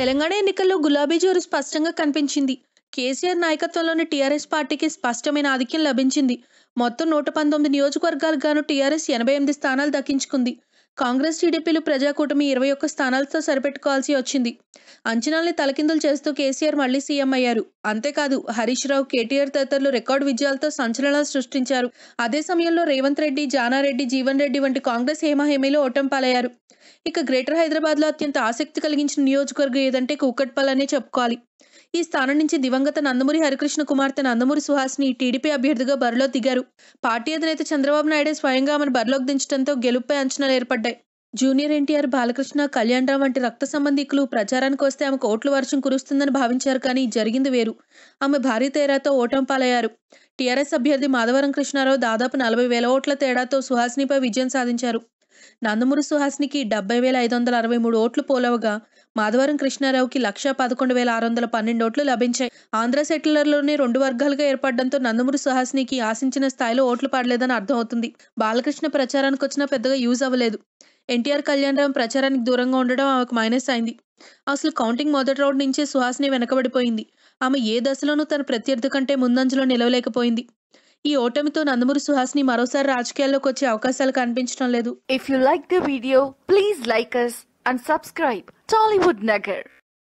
తెలంగాణ ఎన్నికల్లో గులాబీ జోరు స్పష్టంగా కనిపించింది కేసీఆర్ నాయకత్వంలోని టీఆర్ఎస్ పార్టీకి స్పష్టమైన ఆధిక్యం లభించింది మొత్తం నూట పంతొమ్మిది నియోజకవర్గాలకు గాను టీఆర్ఎస్ ఎనభై ఎనిమిది స్థానాలు దక్కించుకుంది కాంగ్రెస్ టీడీపీలు ప్రజాకూటమి ఇరవై ఒక్క స్థానాలతో సరిపెట్టుకోవాల్సి వచ్చింది అంచనాల్ని తలకిందులు చేస్తూ కేసీఆర్ మళ్లీ సీఎం అయ్యారు అంతేకాదు హరీష్ రావు కేటీఆర్ తదితరులు రికార్డు విజయాలతో సంచలనాలు సృష్టించారు అదే సమయంలో రేవంత్ రెడ్డి జానారెడ్డి జీవన్ రెడ్డి వంటి కాంగ్రెస్ హేమహేమీలు ఓటమి పాలయ్యారు ఇక గ్రేటర్ హైదరాబాద్లో అత్యంత ఆసక్తి కలిగించిన నియోజకవర్గం ఏదంటే కూకట్పల్లనే చెప్పుకోవాలి ఈ స్థానం నుంచి దివంగత నందమూరి హరికృష్ణ కుమార్తె నందమూరి సుహాస్ని టీడీపీ అభ్యర్థిగా బరిలో దిగారు పార్టీ అధినేత చంద్రబాబు నాయుడే స్వయంగా ఆమెను బరిలోకి దించడంతో గెలుపుపై అంచనాలు ఏర్పడ్డాయి జూనియర్ ఎన్టీఆర్ బాలకృష్ణ కళ్యాణ్ రావు వంటి రక్త సంబంధికులు ప్రచారానికి వస్తే ఆమెకు ఓట్ల వర్షం కురుస్తుందని భావించారు కానీ జరిగింది వేరు ఆమె భారీ తేడాతో ఓటమి పాలయ్యారు టీఆర్ఎస్ అభ్యర్థి మాధవరం కృష్ణారావు దాదాపు నలభై వేల ఓట్ల తేడాతో సుహాసినిపై విజయం సాధించారు నందమూరి సుహాస్నికి డెబ్బై వేల ఐదు వందల అరవై మూడు ఓట్లు పోలవగా మాధవరం కృష్ణారావుకి లక్ష పదకొండు వేల ఆరు వందల పన్నెండు ఓట్లు లభించాయి ఆంధ్ర సెటిలర్లోనే రెండు వర్గాలుగా ఏర్పడడంతో నందమూరి సుహాస్నికి ఆశించిన స్థాయిలో ఓట్లు పడలేదని అర్థమవుతుంది బాలకృష్ణ ప్రచారానికి వచ్చినా పెద్దగా యూజ్ అవ్వలేదు ఎన్టీఆర్ కళ్యాణరావు ప్రచారానికి దూరంగా ఉండడం ఆమెకు మైనస్ అయింది అసలు కౌంటింగ్ మొదటి రౌండ్ నుంచే సుహాస్ని వెనకబడిపోయింది ఆమె ఏ దశలోనూ తన ప్రత్యర్థి కంటే ముందంజలో నిలవలేకపోయింది ఈ ఓటమితో నందమూరి సుహాస్ని మరోసారి రాజకీయాల్లోకి వచ్చే అవకాశాలు కనిపించడం లేదు If you like the video, please like us and subscribe Tollywood Nagar.